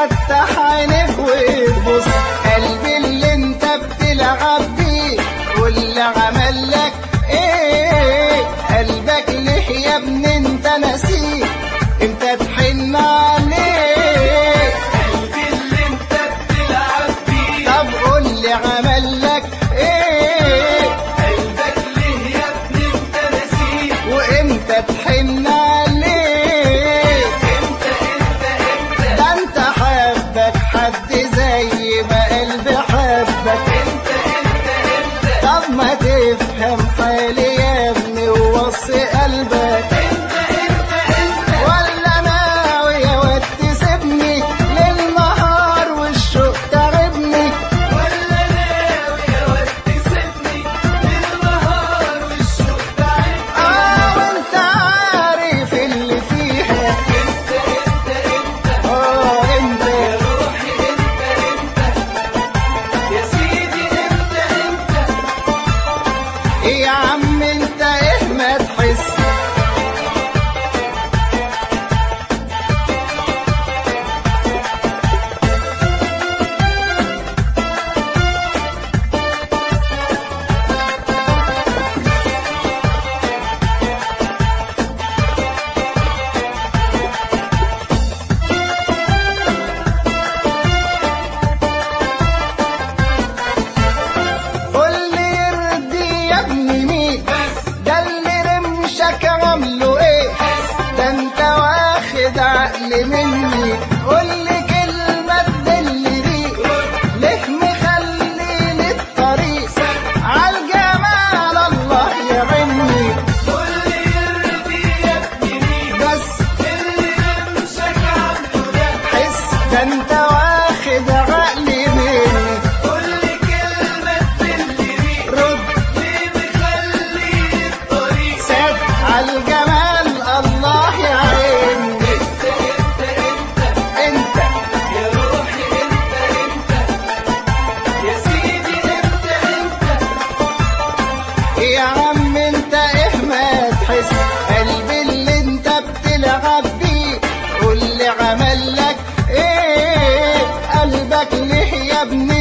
فتح عينك وتبص قلبي اللي انت بتلعب بيه واللي عمل لك ايه قلبك ليه يا ابني انت نسيه انت تحن عليه قلبي اللي انت بتلعب بيه طب قول لي عمل لك ايه قلبك ليه يا ابني انت نسيه وامتى تحن عليه انت انت انت ده انت حبك حد زي ما قلبي حبك انت انت انت طب ما تفهم حالي يا ابني ووصي قلبك انت انت انت ولا ناوي يا واد تسيبني للنهار والشوق تعبني ولا ناوي يا واد تسيبني للنهار والشوق تعبني اه وانت عارف اللي فيها انت انت انت اه انت يا روحي انت انت يا سيدي انت انت يا عم انت ايه ما تحس قول لي يرضي يا ابني مين ده اللي رمشك عامله ايه ده انت واخد عقل مني قول لي كلمة تدل بيه ليه مخليني الطريق عالجمال الله يعيني قول لي يرضي يا ابني مين بس اللي يمشك عنه ده حس ده انت واخد عقلي مني قول لي كلمة تدل بيه رد ليه مخلي الطريق سد عالجمال الله يعيني انت انت انت انت يا روحي انت انت يا سيدي انت انت يا عم انت ايه ما تحس قلبي اللي انت بتلعب بيه قول لي عمل لك ايه قلبك ليه يا ابني